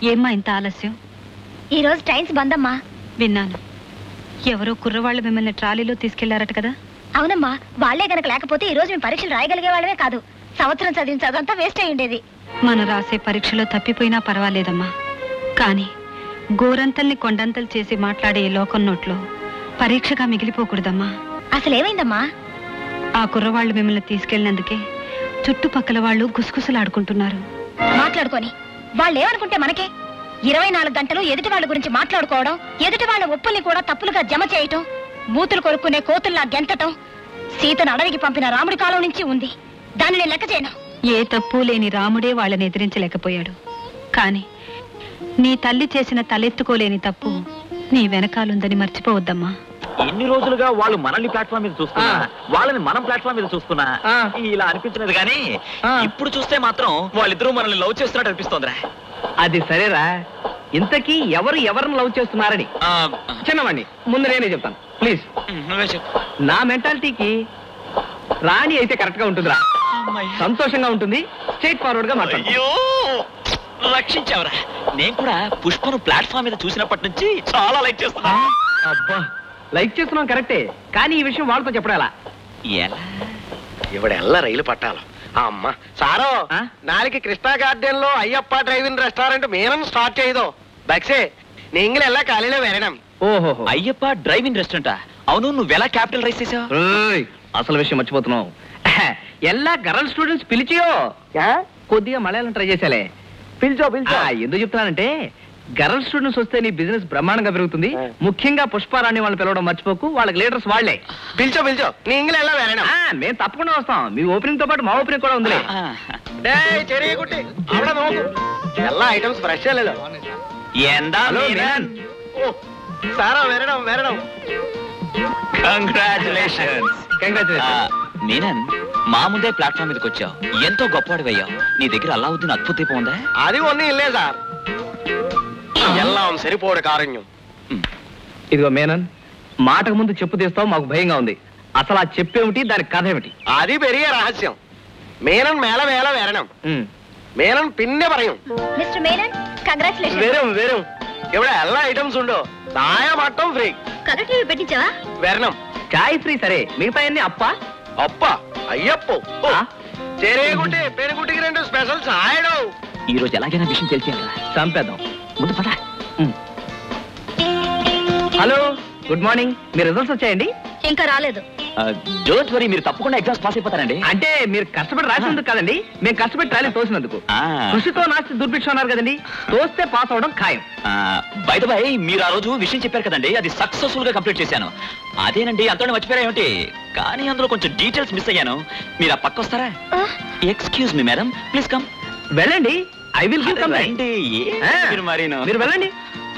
ఏమ్మా ఇంత ఆలస్యం ఈ రోజు ట్రైన్స్ బందమ్మా విన్నాను ఎవరో కుర్రవాళ్ళు మిమ్మల్ని ట్రాలీలో తీసుకెళ్లారట కదా అవునమ్మా వాళ్లే గనక లేకపోతే ఈ రోజు మేము పరీక్షలు రాయగలిగే వాళ్ళమే కాదు సంవత్సరం చదివిన చదువంతా వేస్ట్ అయి ఉండేది మనం రాసే పరీక్షలో తప్పిపోయినా పర్వాలేదమ్మా కానీ గోరంతల్ని కొండంతలు చేసి మాట్లాడే ఈ లోకం నోట్లో పరీక్షగా మిగిలిపోకూడదమ్మా అసలు ఏమైందమ్మా ఆ కుర్రవాళ్ళు మిమ్మల్ని తీసుకెళ్ళినందుకే చుట్టుపక్కల వాళ్ళు గుసగుసలాడుకుంటున్నారు మాట్లాడుకొని వాళ్ళు ఏమనుకుంటే మనకే ఇరవై నాలుగు గంటలు ఎదుటి వాళ్ళ గురించి మాట్లాడుకోవడం ఎదుటి వాళ్ళ ఒప్పుల్ని కూడా తప్పులుగా జమ చేయటం మూతులు కొరుక్కునే కోతుల్లా గెంతటం సీతను అడవికి పంపిన రాముడి కాలం నుంచి ఉంది దాన్ని నేను లెక్క చేయను ఏ తప్పు లేని రాముడే వాళ్ళని ఎదిరించలేకపోయాడు కాని నీ తల్లి చేసిన తలెత్తుకోలేని తప్పు నీ వెనకాలుందని మర్చిపోవద్దమ్మా ఎన్ని రోజులుగా వాళ్ళు మనల్ని ప్లాట్ఫామ్ మీద చూస్తున్నా వాళ్ళని మనం ప్లాట్ఫామ్ మీద చూస్తున్నా ఆ. ఇలా అనిపించినది కానీ ఆ. ఇప్పుడు చూస్తే మాత్రం వాళ్ళిద్దరూ మనల్ని లవ్ చేస్తున్నట్టు అనిపిస్తోందిరా అది సరేరా ఇంతకీ ఎవరు ఎవరిని లవ్ చేస్తున్నారని ఆ, చిన్నవాణ్ణి ముందు నేనే చెప్తాను ప్లీజ్ నువ్వే చెప్పు నా మెంటాలిటీకి రాణి అయితే కరెక్ట్ గా ఉంటుందిరా సంతోషంగా ఉంటుంది స్ట్రైట్ ఫార్వర్డ్ గా మాట్లాడు అయ్యో రక్షించావురా నేను కూడా పుష్పను ప్లాట్ఫామ్ మీద చూసినప్పటి నుంచి చాలా లైక్ చేస్తున్నా అబ్బా లైక్ చేస్తున్నాం కరెక్టే కానీ ఈ విషయం వాళ్ళతో చెప్పడం ఎలా ఎలా ఇవిడెల్ల రైలు పట్టాలి అమ్మ సారో ఆ? నాளைకి కృష్ణా గార్డెన్ లో అయ్యప్ప డ్రైవింగ్ రెస్టారెంట్ మేనం స్టార్ట్ చేయదో బక్సే నీంగిల ఎలా కాలిలో వెరడం ఓహో అయ్యప్ప డ్రైవింగ్ రెస్టారెంటా అవును నువ్వెలా క్యాపిటల్ రైస్ చేసావు అసలు విషయం మర్చిపోతున్నావు ఎల్లా గర్ల్ స్టూడెంట్స్ పిలిచియో కొద్దిగా మలయాళం ట్రై చేసాలే పిలిచో ఆ, ఎందుకు చెప్తున్నానంటే గర్ల్ స్టూడెంట్స్ వస్తే నీ బిజినెస్ బ్రహ్మాండంగా పెరుగుతుంది ఆ. ముఖ్యంగా పుష్పారాణి వాళ్ళని పిలవడం మర్చిపోకు వాళ్ళకి లీడర్స్ వాళ్ళే పిలిచో పిలిచో నీంగిల ఎలా వెరడం ఆ, మేము తప్పకుండా వస్తాం మీ ఓపెనింగ్ తో పాటు మా ఓపెనింగ్ కూడా ఉందిలే ఆ, డేయ్ చెరియ కుట్టి అవడ నోకు ಎಲ್ಲ ఐటమ్స్ ఫ్రెష్ అల్లెలో ఏందా హలో మీనన్? ఓ సారా వెరడం వెరడం కంగ్రాచులేషన్స్ కంగ్రాచులేషన్ మీనన్ మా ముందే ప్లాట్ఫామ్ మీదకి వచ్చావు ఎంతో గొప్పవాడివయ్యావు నీ దగ్గర అల్లావుద్దీన్ అద్భుత దీపం ఉందా అది ఒన్నీ ఇల్లే సార్ ఎల్లాం సరిపోడు కారణ్యం ఇదిగో మేనన్ మాటకు ముందు చెప్పు తీస్తావు మాకు భయంగా ఉంది అసలు ఆ చెప్పేమిటి దాని కథ ఏమిటి అది పెరిగ రహస్యం మేనన్ మేళ మేళ వెരണം మేనన్ పిన్నె പറയും మిస్టర్ మేనన్ కంగ్రాచులేషన్ വെരും വെരും ഇവിടെ എല്ലാ ഐറ്റംസ് ഉണ്ടോ താഴെ മട്ടം ഫ്രീ కలర్ టీవీ పెట్టించావా വരണം చాయ్ ఫ్రీ సరే మిగతా అన్ని అప్ప അപ്പ അയ്യപ്പോ ഓ, ആ? ചെറിയ കുട്ടി പെൺകുട്ടിക്ക് രണ്ട് സ്പെഷ്യൽ ചായടോ ఈ రోజు ఎలాగైనా విషయం తెలిసేయాలా చంపేద్దాం ముందు పద హలో గుడ్ మార్నింగ్ మీ రిజల్ట్స్ వచ్చాయండి ఇంకా రాలేదు డోంట్ వరీ మీరు తప్పకుండా ఎగ్జామ్స్ పాస్ అయిపోతారండి అంటే మీరు కష్టపడి రాసినందుకు కదండి మేము కష్టపడి ట్రాలీ తోసినందుకు ఆ. కృషితో నాస్తి దుర్భిక్ష అన్నారు కదండి తోస్తే పాస్ అవడం ఖాయం బై బై మీరు ఆ రోజు విషయం చెప్పారు కదండి అది సక్సెస్ఫుల్ గా కంప్లీట్ చేశాను అదేనండి అంతా మర్చిపోయారా ఏమిటి కానీ అందులో కొంచెం డీటెయిల్స్ మిస్ అయ్యాను మీరు ఆ పక్క వస్తారా excuse me madam please come వెళ్ళండి ఐ విల్ గివ్ కమ్ రండి ఏ మీరు మరీను మీరు వెళ్ళండి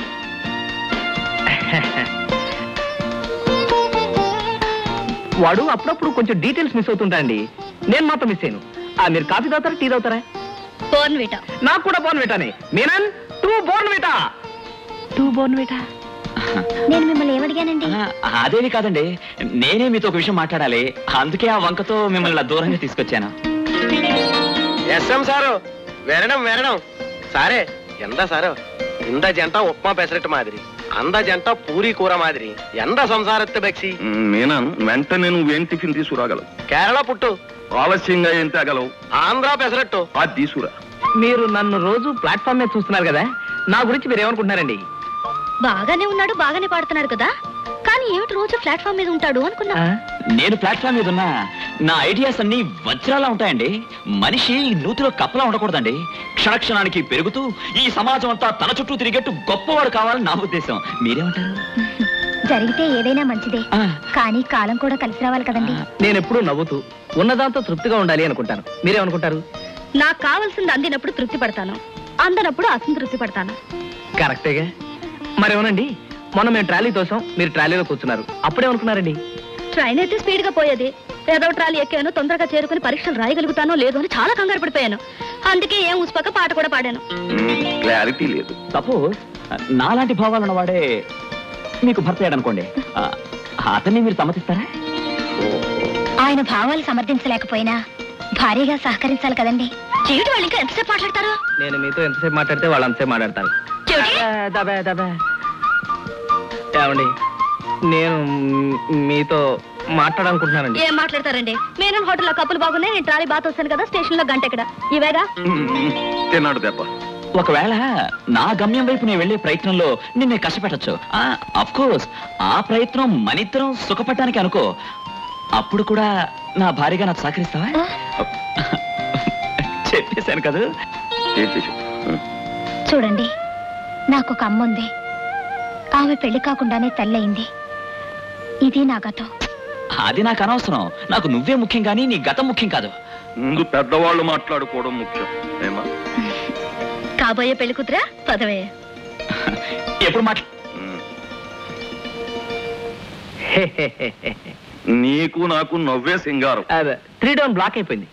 వాడు అప్పుడప్పుడు కొంచెం డీటెయిల్స్ మిస్ అవుతుంటాయండి నేను మాత్రం మిస్ అయ్యాను ఆ మీరు కాఫీ తాగుతారా టీ తాగుతారా బోర్న్ విటా నాకు కూడా బోర్న్ విటానే Menon two Bournvita two Bournvita నేను మిమ్మల్ని ఏమడిగానండి ఆ, అదేమి కాదండి నేనే మీతో ఒక విషయం మాట్లాడాలి అందుకే ఆ వంకతో మిమ్మల్ని ఇలా దూరంగా తీసుకొచ్చాను ఎస్ ఎం సారు వెരണം వెരണം సారే ఎంత సారు ఇంದ జంట ఉప్మా పెసరట్టు మాదిరి అంద జంట పూరి కూర మాదిరి ఎంత సంసారత్తు బెక్సి మీనాను వెంటనే నువ్వేం టిఫిన్ తీసుకురాగలవు కేరళ పుట్టు ఆలస్యంగా ఏం తేగలవు ఆంధ్ర పెసరట్టు అది తీసుకురా మీరు నన్ను రోజు ప్లాట్ఫామ్ మీద చూస్తున్నారు కదా నా గురించి మీరు ఏమనుకుంటున్నారండి బాగానే ఉన్నాడు బాగానే పాడుతున్నాడు కదా కానీ ఏమిటి రోజు ప్లాట్ఫామ్ మీద ఉంటాడు అనుకున్నా ఆ? నేను ప్లాట్ఫామ్ మీద ఉన్నా నా ఐడియాస్ అన్ని వజ్రాలా ఉంటాయండి మనిషి నూతిలో కప్పలా ఉండకూడదండి క్షణక్షణానికి పెరుగుతూ ఈ సమాజం అంతా తన చుట్టూ తిరిగేట్టు గొప్పవాడు కావాలని నా ఉద్దేశం మీరేమంటారు జరిగితే ఏదైనా మంచిదే ఆ, కానీ కాలం కూడా కలిసి రావాలి కదండి నేను ఎప్పుడూ నవ్వుతూ ఉన్నదాంతో తృప్తిగా ఉండాలి అనుకుంటాను మీరేమనుకుంటారు నాకు కావాల్సింది అందినప్పుడు తృప్తి పడతాను అందనప్పుడు అసంతృప్తి పడతాను కరెక్టేగా మరేమోనండి మొన్న మేము ట్రాలీ తోసాం మీరు ట్రాలీలో కూర్చున్నారు అప్పుడేమనుకున్నారండి ట్రైన్ అయితే స్పీడ్ గా పోయేది ఏదో ట్రాలీ ఎక్కాను తొందరగా చేరుకుని పరీక్షలు రాయగలుగుతానో లేదో అని చాలా కంగారు పడిపోయాను అందుకే ఏం ఉసుపక్క పాట కూడా పాడాను క్లారిటీ లేదు సపోజ్ నాలాంటి భావాలు ఉన్నవాడే మీకు భర్త అయ్యాడు అనుకోండి ఆ, అతన్ని మీరు సమ్మతిస్తారా ఆయన భావాలు సమర్థించలేకపోయినా భారీగా సహకరించాలి కదండి చెవిటి వాళ్ళు ఇంకా ఎంతసేపు మాట్లాడతారు నేను మీతో ఎంతసేపు మాట్లాడితే వాళ్ళు అంతసేపు మాట్లాడతారు చెవిటి దబే దబే ఏమండి నేను మ్- మీతో మాట్లాడాలనుకుంటున్నానండి ఏం మాట్లాడతారండి మేనన్ హోటల్లో కప్పులు బాగున్నాయి నేను ట్రాలీ బాత్ వస్తాను కదా స్టేషన్ లో గంట ఇక్కడ ఇవేగా తిన్నాడు దెబ్బ ఒకవేళ నా గమ్యం వైపు నేను వెళ్ళే ప్రయత్నంలో నిన్నే కష్టపెట్టచ్చు అఫ్ కోర్స్ ఆ ప్రయత్నం మనిద్దరం సుఖపడటానికి అనుకో అప్పుడు కూడా నా భార్యగా నాకు సహకరిస్తావా చెప్పేశాను కదా చేసి చూడండి నాకు ఒక అమ్మ ఉంది ఆమె పెళ్లి కాకుండానే తల్లయింది ఇది నా గతం అది నాకు అనవసరం నాకు నువ్వే ముఖ్యం కానీ నీ గతం ముఖ్యం కాదు ముందు పెద్దవాళ్ళు మాట్లాడుకోవడం ముఖ్యం ఏమా కాబోయే పెళ్లి కూతురా పదవే ఎప్పుడు మాట్లా ఉమ్. నీకు నాకు నవ్వే సింగారం త్రీ డౌన్ బ్లాక్ అయిపోయింది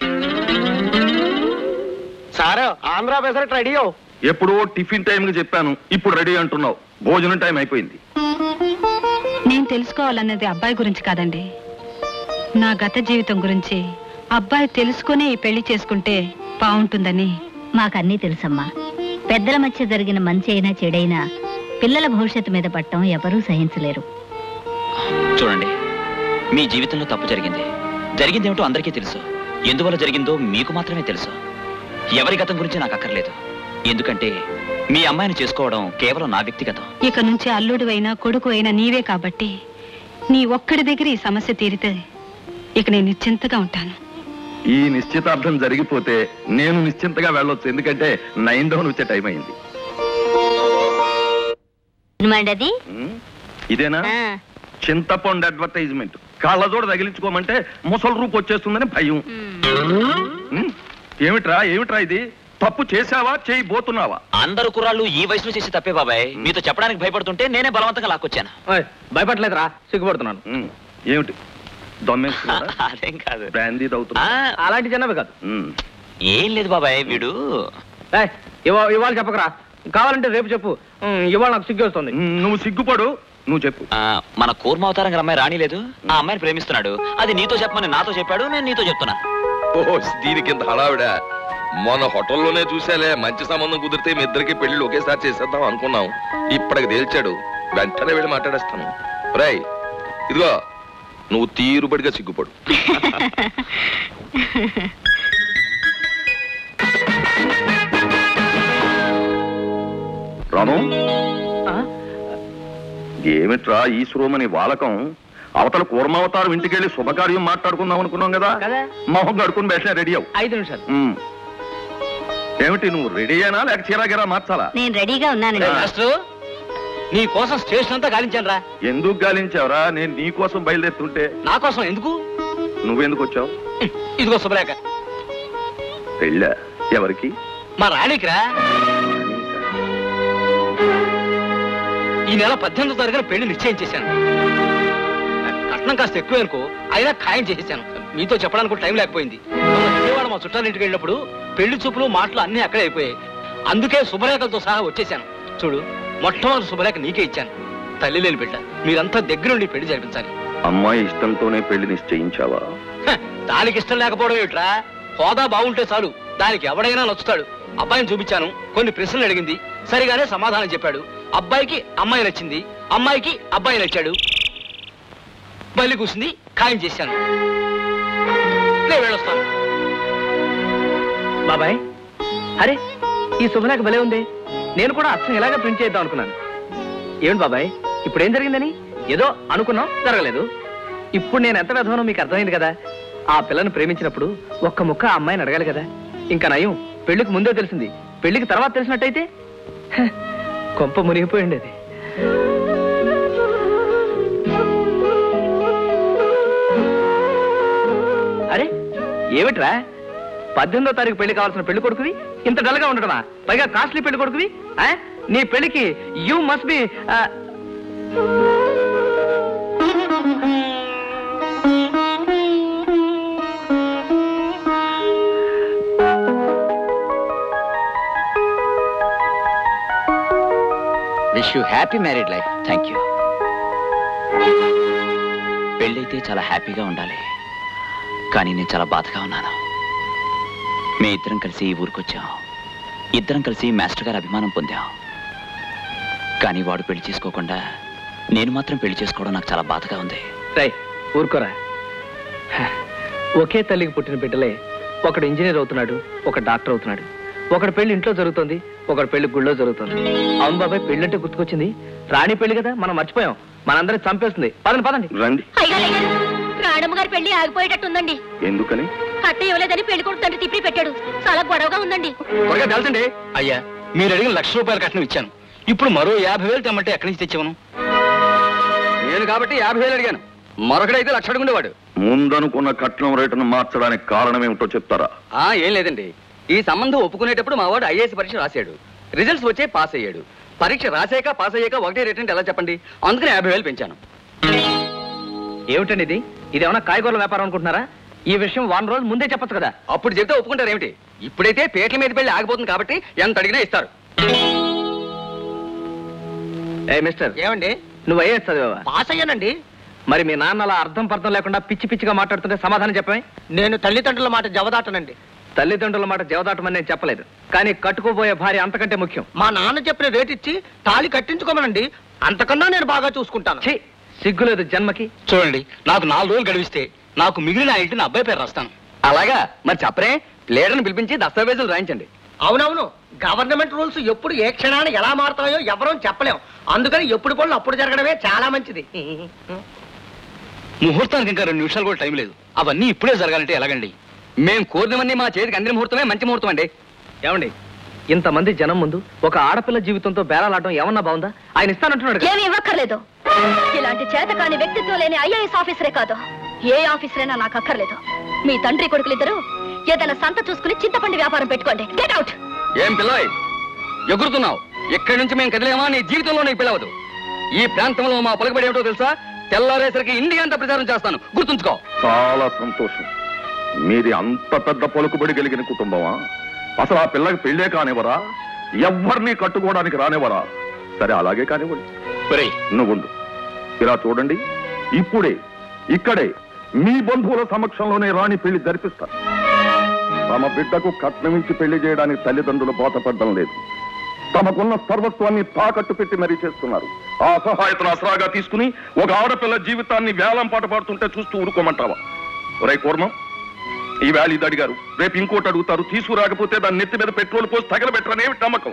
సారు ఆంధ్ర పెసరట్ రెడీ ఎప్పుడో టిఫిన్ టైంకి చెప్పాను ఇప్పుడు రెడీ అంటున్నావు భోజనం టైం అయిపోయింది నేను తెలుసుకోవాలన్నది అబ్బాయి గురించి కాదండి నా గత జీవితం గురించి అబ్బాయి తెలుసుకునే ఈ పెళ్లి చేసుకుంటే బాగుంటుందని మాకన్నీ తెలుసమ్మా పెద్దల మధ్య జరిగిన మంచి అయినా చెడైనా పిల్లల భవిష్యత్తు మీద పట్టడం ఎవరూ సహించలేరు చూడండి మీ జీవితంలో తప్పు జరిగింది జరిగింది ఏమిటో అందరికీ తెలుసు ఎందువల్ల జరిగిందో మీకు మాత్రమే తెలుసు ఎవరి గతం గురించి నాకు అక్కర్లేదు ఎందుకంటే మీ అమ్మాయిని చేసుకోవడం కేవలం నా వ్యక్తిగతం ఇక నుంచి అల్లుడు అయినా కొడుకు అయినా నీవే కాబట్టి నీ ఒక్కడి దగ్గర ఈ సమస్య తీరితే ఇక నేను నిశ్చింతగా ఉంటాను ఈ నిశ్చితార్థం జరిగిపోతే నేను నిశ్చింతగా వెళ్ళొచ్చు ఎందుకంటే నైన్ డౌన్ వచ్చే టైం అయింది అది ఉమ్, ఇదేనా చింతపండు అడ్వర్టైజ్మెంట్ కళ్ళజోడ తగిలించుకోమంటే ముసలి రూపు వచ్చేస్తుందని భయం ఉమ్, ఏమిట్రా ఏమిట్రా ఇది తప్పు చేసావా చేయబోతున్నావా అందరు కుర్రాళ్ళు ఈ వయసులో చేసి తప్పే బాబాయ్ మీతో చెప్పడానికి భయపడుతుంటే నేనే బలవంతంగా లాక్కొచ్చాను ఓయ్, భయపడలేదురా సిగ్గుపడుతున్నాను ఉమ్, ఏమిటి దొమ్మేస్తున్నారా అదేం కాదు బ్రాందీ ఆ, తవ్వుతున్నా అలాంటి చిన్నవి కాదు ఉమ్, ఏం లేదు బాబాయ్ వీడు ఏయ్, ఇవా- ఇవాళ చెప్పకరా కావాలంటే రేపు చెప్పు ఉమ్, ఇవాళ నాకు సిగ్గు వస్తుంది ఉమ్, నువ్వు సిగ్గుపడు నువ్వు చెప్పు ఆ, మన కూర్మావతారం గల అమ్మాయి రాణి లేదు ఆ అమ్మాయిని ప్రేమిస్తున్నాడు అది నీతో చెప్పమని నాతో చెప్పాడు నేను నీతో చెప్తున్నా ఓ దీనికి ఇంత హడావిడ మొన్న హోటల్లోనే చూసాలే మంచి సంబంధం కుదిరితే మీ ఇద్దరికి పెళ్లి ఒకేసారి చేసేద్దాం అనుకున్నాం ఇప్పటికి తేల్చాడు వెంటనే వెళ్ళి మాట్లాడేస్తాను రై ఇదిగో నువ్వు తీరుబడిగా సిగ్గుపడు రాము ఆ? ఏమిట్రా ఈశ్వరోమని వాలకం అవతల కూర్మావతారం ఇంటికెళ్ళి శుభకార్యం మాట్లాడుకుందాం అనుకున్నాం కదా కదా మొహం కడుకుని బెట్లే రెడీ అవు ఐదు నిమిషాలు ఉమ్. ఏమిటి నువ్వు రెడీ అయినా లేక చీరాగిరా మార్చాలా నేను రెడీగా ఉన్నానండి మాస్టర్ నీ కోసం స్టేషన్ అంతా గాలించాను రా ఎందుకు గాలించావురా నేను నీ కోసం బయలుదేరుతుంటే నా కోసం ఎందుకు నువ్వెందుకు వచ్చావు ఇదిగో శుభలేఖ పెళ్ళా ఎవరికి మా రాణికిరా ఈ నెల పద్దెనిమిదో తారీఖున పెళ్లి నిశ్చయం చేశాను కట్నం కాస్త ఎక్కువ అనుకో అయినా ఖాయం చేసేసాను మీతో చెప్పడానికి కూడా టైం లేకపోయింది మొన్న విజయవాడ మా చుట్టాల ఇంటికి వెళ్ళినప్పుడు పెళ్లి చూపులు మాటలు అన్నీ అక్కడే అయిపోయాయి అందుకే శుభలేఖలతో సహా వచ్చేసాను చూడు మొట్టమొదటి శుభలేఖ నీకే ఇచ్చాను తల్లి లేని బిడ్డ మీరంతా దగ్గరుండి పెళ్లి జరిపించాలి అమ్మాయి ఇష్టంతోనే పెళ్లి నిశ్చయించావా హ, దానికి ఇష్టం లేకపోవడం ఏమిట్రా హోదా బాగుంటే చాలు దానికి ఎవడైనా నచ్చుతాడు అబ్బాయిని చూపించాను కొన్ని ప్రశ్నలు అడిగింది సరిగానే సమాధానం చెప్పాడు అబ్బాయికి అమ్మాయి నచ్చింది అమ్మాయికి అబ్బాయి నచ్చాడు బయలు కూసింది ఖాయం చేశాను నేను వెళ్ళొస్తాను బాబాయ్ అరే ఈ శుభలేఖ భలే ఉంది నేను కూడా అచ్చం ఇలాగే ప్రింట్ చేద్దాం అనుకున్నాను ఏమిటి బాబాయ్ ఇప్పుడు ఏం జరిగిందని ఏదో అనుకున్నాం జరగలేదు ఇప్పుడు నేను ఎంత విధవనో మీకు అర్థమైంది కదా ఆ పిల్లను ప్రేమించినప్పుడు ఒక్క ముక్క ఆ అమ్మాయిని అడగాలి కదా ఇంకా నయం పెళ్లికి ముందే తెలిసింది పెళ్లికి తర్వాత తెలిసినట్టయితే హ, కొంప మునిగిపోయింది అది అరే ఏమిట్రా పద్దెనిమిదో తారీఖు పెళ్లి కావాల్సిన పెళ్లి కొడుకువి ఇంత డల్గా ఉండటమా పైగా కాస్ట్లీ పెళ్లి కొడుకువి ఆ? నీ పెళ్లికి you must be wish you happy married life thank you పెళ్ళైతే చాలా హ్యాపీగా ఉండాలి కానీ నేను చాలా బాధగా ఉన్నాను మీ ఇద్దరం కలిసి ఈ ఊరికొచ్చాం ఇద్దరం కలిసి మాస్టర్ గారి అభిమానం పొందాం కానీ వాడు పెళ్లి చేసుకోకుండా నేను మాత్రం పెళ్లి చేసుకోవడం నాకు చాలా బాధగా ఉంది రై ఊరుకోరా హ, ఒకే తల్లికి పుట్టిన బిడ్డలే ఒకడు ఇంజనీర్ అవుతున్నాడు ఒక డాక్టర్ అవుతున్నాడు ఒకడు పెళ్లి ఇంట్లో జరుగుతుంది ఒకడు పెళ్లి గుళ్ళో జరుగుతుంది అవును బాబాయ్ పెళ్ళంటే గుర్తుకొచ్చింది రాణి పెళ్లి కదా మనం మర్చిపోయాం మనందరం చంపేస్తుంది పదండి పదండి రండి అయ్యగారు రాణమ్మ గారి పెళ్లి ఆగిపోయేటట్టుందండి ఎందుకని కట్ట ఇవ్వలేదని పెళ్లి కొడుకు తండ్రి తిప్పి పెట్టాడు చాలా గొడవగా ఉందండి త్వరగా తెలుసండి అయ్యా మీరు అడిగిన లక్ష రూపాయల కట్నం ఇచ్చాను ఇప్పుడు మరో యాభై వేలు తెమ్మంటే ఎక్కడి నుంచి తెచ్చాను నేను కాబట్టి యాభై వేలు అడిగాను మరొకడైతే లక్ష అడుగుండేవాడు ముందనుకున్న కట్నం రేటును మార్చడానికి కారణం ఏమిటో చెప్తారా ఆ ఏం లేదండి ఈ సంబంధం ఒప్పుకునేటప్పుడు మా వాడు ఐఏఎస్ పరీక్ష రాశాడు రిజల్ట్స్ వచ్చే పాస్ అయ్యాడు పరీక్ష రాసాక పాస్ అయ్యాక ఒకటే రేట్ అంటే ఎలా చెప్పండి అందుకని యాభై వేలు పెంచాను ఏమిటండి ఇది ఇదేమన్నా కాయగూరల వ్యాపారం అనుకుంటున్నారా ఈ విషయం వారం రోజులు ముందే చెప్పొచ్చు కదా అప్పుడు చెప్తే ఒప్పుకుంటారు ఏమిటి ఇప్పుడైతే పేట్ల మీద పెళ్లి ఆగిపోతుంది కాబట్టి ఎంత అడిగినా ఇస్తారు ఏ మిస్టర్ ఏమండి నువ్వు ఐఏఎస్ చదివావా పాస్ అయ్యానండి మరి మీ నాన్న అలా అర్థం పర్థం లేకుండా పిచ్చి పిచ్చిగా మాట్లాడుతుంటే సమాధానం చెప్పమే నేను తల్లిదండ్రుల మాట జవదాటనండి తల్లిదండ్రుల మాట జవదాటమని నేను చెప్పలేదు కానీ కట్టుకోబోయే భార్య అంతకంటే ముఖ్యం మా నాన్న చెప్పిన రేట్ ఇచ్చి తాళి కట్టించుకోమనండి అంతకన్నా నేను బాగా చూసుకుంటాను ఛీ సిగ్గులేదు జన్మకి చూడండి నాకు నాలుగు రోజులు గడివిస్తే నాకు మిగిలిన ఆ ఇంటిని అబ్బాయి పేరు రాస్తాను అలాగా మరి చెప్పరే ప్లేడర్ని పిలిపించి దస్తావేజులు రాయించండి అవునవును గవర్నమెంట్ రూల్స్ ఎప్పుడు ఏ క్షణాన్ని ఎలా మారుతాయో ఎవరూ చెప్పలేం అందుకని ఎప్పుడు పనులు అప్పుడు జరగడమే చాలా మంచిది ముహూర్తానికి ఇంకా రెండు నిమిషాలు కూడా టైం లేదు అవన్నీ ఇప్పుడే జరగాలంటే ఎలాగండి మేము కోరినవన్నీ మా చేతికి అందిన ముహూర్తమే మంచి ముహూర్తం అండి ఏమండి ఇంతమంది జనం ముందు ఒక ఆడపిల్ల జీవితంతో బేరాలాడడం ఏమన్నా బాగుందా ఆయన ఇస్తానంటున్నాడు కదా. ఏమి ఇవ్వక్కర్లేదు ఇలాంటి చేతకాని వ్యక్తిత్వం లేని ఐఏఎస్ ఆఫీసరే కాదు ఏ ఆఫీసరైనా నాకు అక్కర్లేదు మీ తండ్రి కొడుకులిద్దరూ ఏదైనా సంత చూసుకుని చింతపండు వ్యాపారం పెట్టుకోండి గెట్ అవుట్ ఏం పిల్లయ్ ఎగురుతున్నావు ఇక్కడి నుంచి మేము కదిలేమా నీ జీవితంలో నీకు పిలవదు ఈ ప్రాంతంలో మా పలుకుబడి ఏమిటో తెలుసా తెల్లారేసరికి ఇండియా అంతా ప్రచారం చేస్తాను గుర్తుంచుకో చాలా సంతోషం మీది అంత పెద్ద పలుకుబడి కలిగిన కుటుంబమా అసలు ఆ పిల్లకి పెళ్ళే కానివరా ఎవ్వరిని కట్టుకోవడానికి రానివరా సరే అలాగే కానివ్వండి ఒరేయ్ నువ్వుండు ఇలా చూడండి ఇప్పుడే ఇక్కడే మీ బంధువుల సమక్షంలోనే రాణి పెళ్లి జరిపిస్తారు తమ బిడ్డకు కట్నమించి పెళ్లి చేయడానికి తల్లిదండ్రులు బోధపడడం లేదు తమకున్న సర్వస్వాన్ని తాకట్టు పెట్టి మరీ చేస్తున్నారు ఆ సహాయతను అసరాగా తీసుకుని ఒక ఆడపిల్ల జీవితాన్ని వేలం పాట పాడుతుంటే చూస్తూ ఊరుకోమంటావా ఒరే కూర్మం ఈ వేళ ఇది అడిగారు రేపు ఇంకోటి అడుగుతారు తీసుకురాకపోతే దాని నెత్తి మీద పెట్రోల్ పోసి తగలబెట్టరనేమి నమ్మకం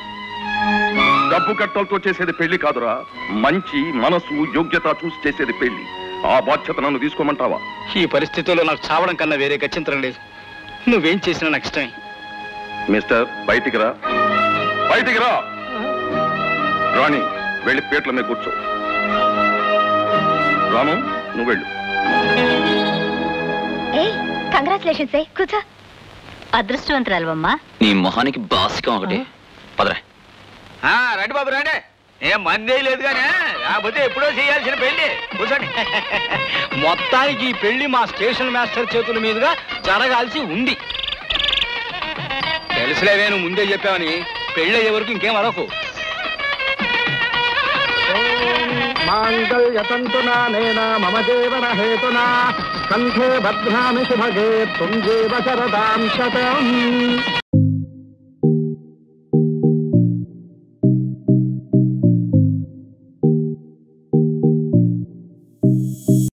డబ్బు కట్టలతో చేసేది పెళ్లి కాదురా మంచి మనసు యోగ్యత చూసి చేసేది పెళ్లి ఆ బాధ్యత నన్ను తీసుకోమంటావా ఈ పరిస్థితుల్లో నాకు చావడం కన్నా వేరే గచ్చింతరం లేదు నువ్వేం చేసినా నాకు ఇష్టమే మిస్టర్ బయటికి రా బయటికి రా రాణి వెళ్ళి పేట్ల మీద కూర్చో రాము నువ్వు వెళ్ళు ఏ కంగ్రాచులేషన్స్ ఏ కూర్చో అదృష్టవంతురాలవమ్మా నీ మొహానికి బాసికం ఒకటి పదరా రండి బాబు రండి ఏం మందే లేదు కానీ లేకపోతే ఎప్పుడో చేయాల్సిన పెళ్లి కూర్చోండి మొత్తానికి ఈ పెళ్లి మా స్టేషన్ మాస్టర్ చేతుల మీదుగా జరగాల్సి ఉంది తెలుసులేవే నువ్వు ముందే చెప్పావని పెళ్లి అయ్యే వరకు ఇంకేం అనకు మాంగళ్యతంతునా నేనా మమ జీవన హేతునా కంఠే భద్రామి శుభగే తుంజీవ శరదాం శతం